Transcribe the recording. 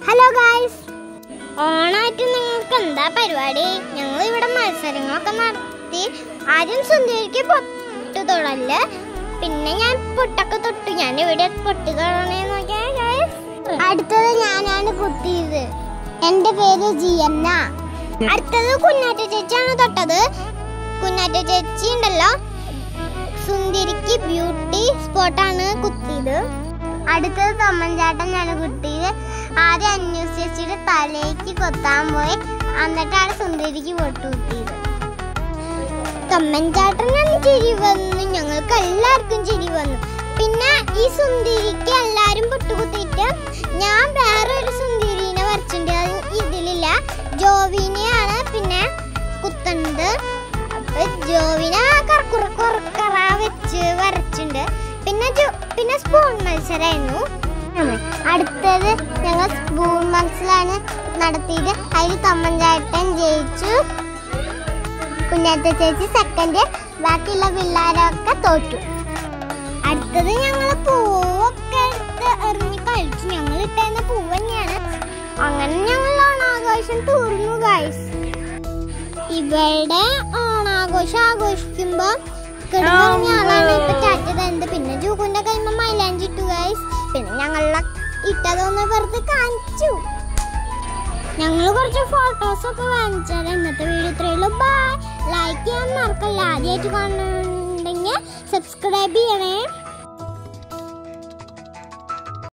hello guys ഓണായിട്ട് നിങ്ങൾക്ക് എന്താ പരിപാടി ഞങ്ങൾ ഇവിടെ മത്സരങ്ങളൊക്കെ നടത്തി ആദ്യം സുന്ദരിക്ക് പൊട്ട് തൊടല് പിന്നെ ഞാൻ പൊട്ടൊക്കെ തൊട്ടു ഞാൻ ഇവിടെ പൊട്ട് തൊടണേ നോക്കിയാ ഗായ്സ് അടുത്തത് ഞാനാണ് കുത്തിയത് എന്റെ പേര് ജിയന്ന അടുത്തത് കുഞ്ഞാറ്റ ചേച്ചിയാണ് തൊട്ടത് കുഞ്ഞാറ്റ ചേച്ചി ഉണ്ടല്ലോ സുന്ദരിക്ക് ബ്യൂട്ടി സ്പോട്ടാണ് കുത്തിയത് അടുത്തത് തൊമ്മൻചാട്ടനാണ് കുത്തിയത് ആദ്യം അന്വേഷ ചേച്ചിയുടെ തലയ്ക്ക് കൊത്താൻ പോയി എന്നിട്ടാണ് സുന്ദരിക്ക് പൊട്ടു കുത്തിയത് തൊമ്മൻചാട്ടനാണ് ചിരി വന്നു ഞങ്ങൾക്ക് എല്ലാവർക്കും ചിരി വന്നു പിന്നെ ഈ സുന്ദരിക്ക് എല്ലാരും പൊട്ടുകുത്തിയിട്ട് ഞാൻ വേറെ ഒരു സുന്ദരീനെ വരച്ചിട്ടുണ്ട് അത് ഇതിലില്ല ജോവിനെയാണ് പിന്നെ കുത്തുന്നത് അപ്പൊ ജോവിനെ കറക്കുറ കുറക്കറ വെച്ച് വരച്ചിട്ടുണ്ട് പിന്നെ ജോ പിന്നെ സ്പൂൺ മത്സരമായിരുന്നു അടുത്തത് ഞങ്ങൾ സ്പൂൺ മത്സരമാണ് നടത്തിയത് അതിൽ തമ്മഞ്ചാട്ടൻ ജയിച്ചു കുഞ്ഞാറ്റ ചേച്ചി സെക്കൻഡ് ബാക്കിയുള്ള പിള്ളേരൊക്കെ തോറ്റു അടുത്തത് ഞങ്ങൾ പൂവൊക്കെ എടുത്ത് എറിഞ്ഞ് കഴിച്ചു ഞങ്ങൾ ഇട്ടുന്ന പൂവ് തന്നെയാണ് അങ്ങനെ ഞങ്ങൾ ഓണാഘോഷം തീർന്നു ഗൈസ് ഇവിടെ ഓണാഘോഷം ആഘോഷിക്കുമ്പോ കിടന്നുറങ്ങിയ ആളാണ് ഇപ്പൊ ടാറ്റ തരുന്നത് പിന്നെ ജൂക്കുന്റെ കൈമ മൈലാഞ്ചി ഇട്ടു ഗൈസ് പിന്നെ ഞങ്ങളെ ഇട്ടതൊന്ന് വെറുതെ കാണിച്ചു ഞങ്ങൾ കുറച്ച് ഫോട്ടോസ് ഒക്കെ വാങ്ങിച്ചാൽ ഇന്നത്തെ വീഡിയോ ഇത്രയുള്ളൂ ബൈ ലൈക്ക് ചെയ്യാൻ മറക്കല്ല ആദ്യമായിട്ട് കാണുന്നുണ്ടെങ്കിൽ സബ്സ്ക്രൈബ് ചെയ്യണേ